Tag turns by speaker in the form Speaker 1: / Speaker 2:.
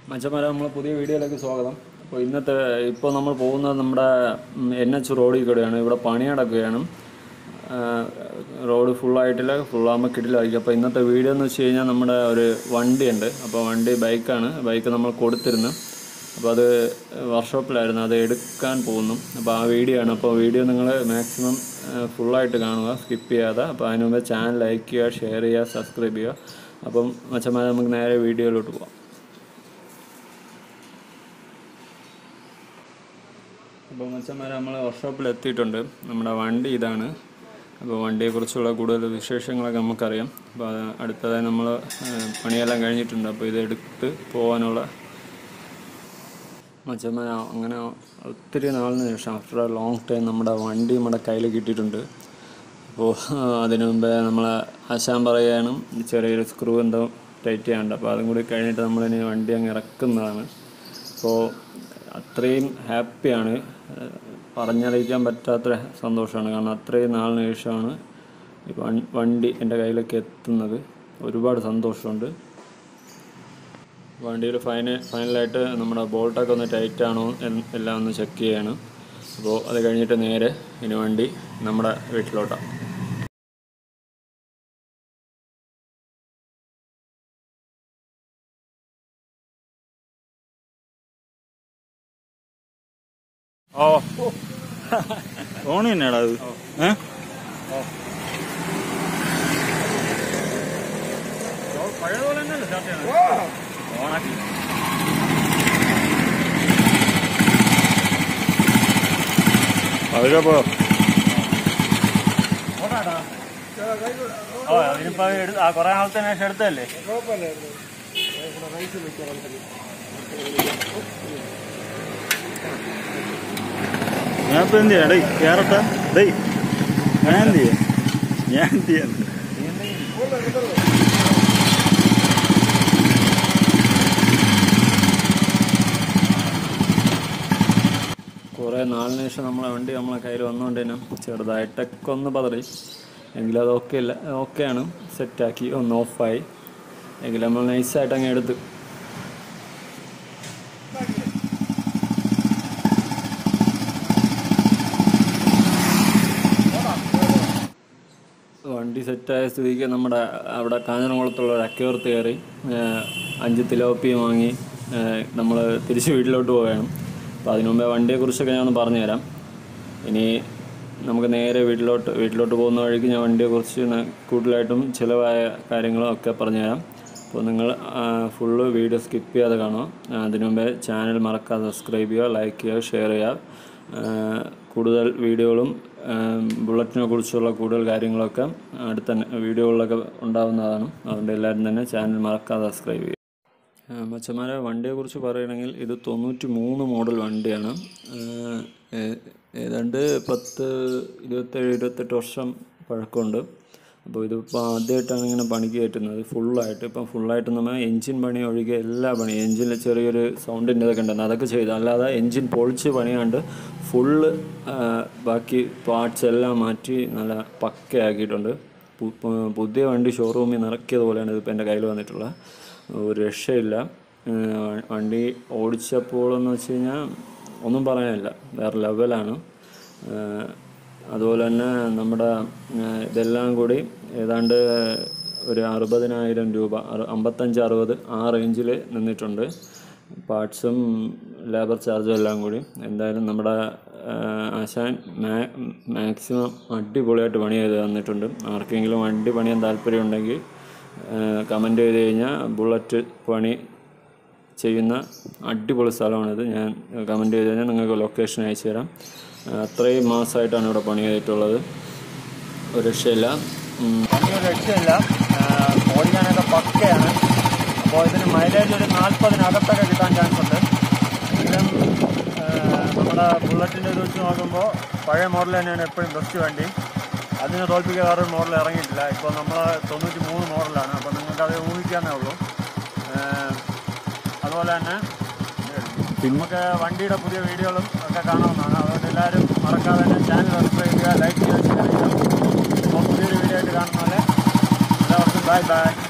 Speaker 1: മച്ചന്മാരെ നമ്മളെ പുതിയ വീഡിയോയിലേക്ക് സ്വാഗതം അപ്പോൾ ഇന്നത്തെ ഇപ്പോൾ നമ്മൾ പോകുന്നത് നമ്മുടെ എൻ എച്ച് റോഡിൽ കൂടെയാണ് ഇവിടെ പണി നടക്കുകയാണ് ആ, റോഡ് ഫുള്ളായിട്ടില്ല ഫുള്ളാകുമ്പോൾ കിടിലായിരിക്കും അപ്പോൾ ഇന്നത്തെ വീഡിയോ എന്ന് വെച്ച് കഴിഞ്ഞാൽ നമ്മുടെ ഒരു വണ്ടിയുണ്ട് അപ്പോൾ വണ്ടി ബൈക്കാണ് ബൈക്ക് നമ്മൾ കൊടുത്തിരുന്നു അപ്പോൾ അത് വർക്ക്ഷോപ്പിലായിരുന്നു അത് എടുക്കാൻ പോകുന്നു അപ്പോൾ ആ വീഡിയോ ആണ് അപ്പോൾ വീഡിയോ നിങ്ങൾ മാക്സിമം ഫുള്ളായിട്ട് കാണുക സ്കിപ്പ് ചെയ്യാതെ അപ്പോൾ അതിന് മുമ്പ് ചാനൽ ലൈക്ക് ചെയ്യുക ഷെയർ ചെയ്യുക സബ്സ്ക്രൈബ് ചെയ്യുക അപ്പം മച്ചന്മാരെ നമുക്ക് നേരെ വീഡിയോയിലോട്ട് പോകാം അപ്പോൾ മച്ചന്മാരെ നമ്മൾ വർക്ക്ഷോപ്പിൽ എത്തിയിട്ടുണ്ട് നമ്മുടെ വണ്ടി ഇതാണ് അപ്പോൾ വണ്ടിയെക്കുറിച്ചുള്ള കൂടുതൽ വിശേഷങ്ങളൊക്കെ നമുക്കറിയാം അപ്പോൾ അത് അടുത്തതായി നമ്മൾ പണിയെല്ലാം കഴിഞ്ഞിട്ടുണ്ട് അപ്പോൾ ഇത് എടുത്ത് പോകാനുള്ള മച്ചന്മാർ അങ്ങനെ ഒത്തിരി നാളിന് ശേഷം ആഫ്റ്റർ എ ലോങ് ടൈം നമ്മുടെ വണ്ടി നമ്മുടെ കയ്യിൽ കിട്ടിയിട്ടുണ്ട് അപ്പോൾ അതിനു മുമ്പേ നമ്മൾ ആശാൻ പറയാനും ചെറിയൊരു സ്ക്രൂ എന്തോ ടൈറ്റ് ചെയ്യാനുണ്ട് അപ്പോൾ അതും കൂടി കഴിഞ്ഞിട്ട് നമ്മളിനി വണ്ടി അങ്ങ് ഇറക്കുന്നതാണ് അപ്പോൾ അത്രയും ഹാപ്പിയാണ് പറഞ്ഞറിയിക്കാൻ പറ്റാത്ത സന്തോഷമാണ് കാരണം അത്രയും നാളിന് ശേഷമാണ് ഈ വൺ- വണ്ടി എൻ്റെ കയ്യിലേക്ക് എത്തുന്നത് ഒരുപാട് സന്തോഷമുണ്ട് വണ്ടിയിൽ ഫൈന ഫൈനലായിട്ട് നമ്മുടെ ബോൾട്ടൊക്കെ ഒന്ന് ടൈറ്റ് ആണോ എന്ന് എല്ലാം ഒന്ന് ചെക്ക് ചെയ്യാണ് അപ്പോൾ അത് കഴിഞ്ഞിട്ട് നേരെ ഇനി വണ്ടി നമ്മുടെ വീട്ടിലോട്ടാണ്
Speaker 2: ഓ ഓണ് തന്നെയാടാ അത് ഏ
Speaker 1: പഴയതുപോലെ തന്നെയല്ലേ സ്റ്റാർട്ട് ചെയ്യണം ഓണാക്കി
Speaker 2: അതൊക്കെ പോ
Speaker 1: ഓ അതിനിപ്പോൾ ആ കുറേ നാളത്തിന് ശേഷം എടുത്തല്ലേ
Speaker 2: ഞാൻ ഇപ്പൊ എന്ത് ചെയ്യാ ഡേയ് കേറട്ടെ ഡേയ് ഞാൻ എന്ത് ചെയ്യാ ഞാൻ എന്ത് ചെയ്യാ
Speaker 1: കുറേ നാളിന് ശേഷം നമ്മളെ വണ്ടി നമ്മളെ കയ്യിൽ വന്നുകൊണ്ട് തന്നെ ചെറുതായിട്ടൊക്കെ ഒന്ന് പതറി എങ്കിലും അത് ഓക്കെ ഇല്ല ഓക്കെയാണ് സെറ്റാക്കി ഒന്ന് ഓഫായി എങ്കിലും നമ്മൾ നൈസായിട്ട് അങ്ങ് എടുത്ത് വണ്ടി സെറ്റായ സ്ഥിതിക്ക് നമ്മുടെ അവിടെ കാഞ്ഞിരംകുളത്തുള്ള ഒരു അക്കയോർത്ത് കയറി ഏഹ്, അഞ്ച് തിലോപ്പി വാങ്ങി നമ്മൾ തിരിച്ച് വീട്ടിലോട്ട് പോവുകയാണ് അപ്പോൾ അതിനു മുമ്പേ വണ്ടിയെക്കുറിച്ചൊക്കെ ഞാൻ ഒന്ന് പറഞ്ഞുതരാം ഇനി നമുക്ക് നേരെ വീട്ടിലോട്ട് വീട്ടിലോട്ട് പോകുന്ന വഴിക്ക് ഞാൻ വണ്ടിയെക്കുറിച്ച് ന- കൂടുതലായിട്ടും ചിലവായ കാര്യങ്ങളും ഒക്കെ പറഞ്ഞുതരാം അപ്പോൾ നിങ്ങൾ ഫുള്ള് വീഡിയോ സ്കിപ്പ് ചെയ്യാതെ കാണുക അതിനു മുമ്പേ ചാനൽ മറക്കാതെ സബ്സ്ക്രൈബ് ചെയ്യുക ലൈക്ക് ചെയ്യുക ഷെയർ ചെയ്യുക ആ, കൂടുതൽ വീഡിയോകളും ആ, ബുള്ളറ്റിനെ കുറിച്ചുള്ള കൂടുതൽ കാര്യങ്ങളൊക്കെ അടുത്ത വീഡിയോകളിലൊക്കെ ഉണ്ടാവുന്നതാണ് അതുകൊണ്ട് എല്ലാവരും തന്നെ ചാനൽ മറക്കാതെ സബ്സ്ക്രൈബ് ചെയ്യുക ആ, മച്ചന്മാരെ വണ്ടിയെക്കുറിച്ച് പറയുകയാണെങ്കിൽ ഇത് തൊണ്ണൂറ്റി മൂന്ന് മോഡൽ വണ്ടിയാണ് ആ, ഏ- ഏതാണ്ട് പത്ത് ഇരുപത്തേഴ് ഇരുപത്തെട്ട് വർഷം പഴക്കമുണ്ട് അപ്പോൾ ഇതിപ്പോൾ ആദ്യമായിട്ടാണ് ഇങ്ങനെ പണിക്ക് കയറ്റുന്നത് ഫുള്ളായിട്ട് ഇപ്പം ഫുള്ളായിട്ട് നമ്മൾ എൻജിൻ പണി ഒഴികെ എല്ലാ പണി എൻജിനിൽ ചെറിയൊരു സൗണ്ടിൻ്റെ ഇതൊക്കെ ഉണ്ടായിരുന്നു അതൊക്കെ ചെയ്തു അല്ലാതെ എൻജിൻ പൊളിച്ച് പണിയാണ്ട് ഫുള്ള് ബാക്കി പാർട്സ് എല്ലാം മാറ്റി നല്ല പക്കയാക്കിയിട്ടുണ്ട് പു- പു- പുതിയ വണ്ടി ഷോറൂമിൽ നിന്ന് ഇറക്കിയത് പോലെയാണ് ഇതിപ്പോൾ എൻ്റെ കയ്യിൽ വന്നിട്ടുള്ളത് ഒരു രക്ഷയില്ല ഏഹ് വ- വണ്ടി ഓടിച്ചപ്പോഴെന്ന് വെച്ച് കഴിഞ്ഞാൽ ഒന്നും പറയാനില്ല വേറെ ലെവലാണ് ഏഹ് അതുപോലെ തന്നെ നമ്മുടെ ഏഹ് ഇതെല്ലാം കൂടി ഏതാണ്ട് ഒരു അറുപതിനായിരം രൂപ അറു- അമ്പത്തഞ്ച് അറുപത് ആ റേഞ്ചിൽ നിന്നിട്ടുണ്ട് പാർട്സും ലേബർ ചാർജും എല്ലാം കൂടി എന്തായാലും നമ്മുടെ ഏഹ് ആശാൻ മാ മാക്സിമം അടിപൊളിയായിട്ട് പണി ചെയ്ത് തന്നിട്ടുണ്ട് ആർക്കെങ്കിലും വണ്ടി പണിയാൻ താല്പര്യമുണ്ടെങ്കിൽ കമൻറ്റ് ചെയ്ത് കഴിഞ്ഞാൽ ബുള്ളറ്റ് പണി ചെയ്യുന്ന അടിപൊളി സ്ഥലമാണിത് ഞാൻ കമൻറ്റ് ചെയ്ത് കഴിഞ്ഞാൽ നിങ്ങൾക്ക് ലൊക്കേഷൻ അയച്ചു തരാം ആ, അത്രയും മാസമായിട്ടാണ് ഇവിടെ പണി ചെയ്തിട്ടുള്ളത് ഒരു രക്ഷയില്ല ഉം.
Speaker 3: ഒരു രക്ഷയില്ല ഓടിക്കാനൊക്കെ പക്കയാണ് അപ്പോൾ ഇതിന് മൈലേജ് ഒരു നാൽപ്പതിനകത്തൊക്കെ കിട്ടാൻ ചാൻസ് ഉണ്ട് എങ്കിലും ആ, നമ്മുടെ ബുള്ളറ്റിൻ്റെ ഇത് വെച്ച് നോക്കുമ്പോൾ പഴയ മോഡൽ തന്നെയാണ് എപ്പോഴും ബെസ്റ്റ് വണ്ടി അതിനെ തോൽപ്പിക്കാൻ വേറൊരു മോഡൽ ഇറങ്ങിയിട്ടില്ല ഇപ്പോൾ നമ്മൾ തൊണ്ണൂറ്റി മൂന്ന് മോഡലാണ് അപ്പോൾ നിങ്ങൾക്ക് അത് ഊഹിക്കാന്നേ ഉള്ളൂ ആ, അതുപോലെ തന്നെ നമുക്ക് വണ്ടിയുടെ പുതിയ വീഡിയോകളും ഒക്കെ കാണാവുന്നതാണ് അതുകൊണ്ട് എല്ലാവരും മറക്കാതെ തന്നെ ചാനൽ സബ്സ്ക്രൈബ് ചെയ്യുക ലൈക്ക് ചെയ്യുക ഷെയർ ചെയ്യുക അപ്പോൾ പുതിയൊരു വീഡിയോ ആയിട്ട് കാണുന്ന പോലെ എല്ലാവർക്കും ബൈ ബൈ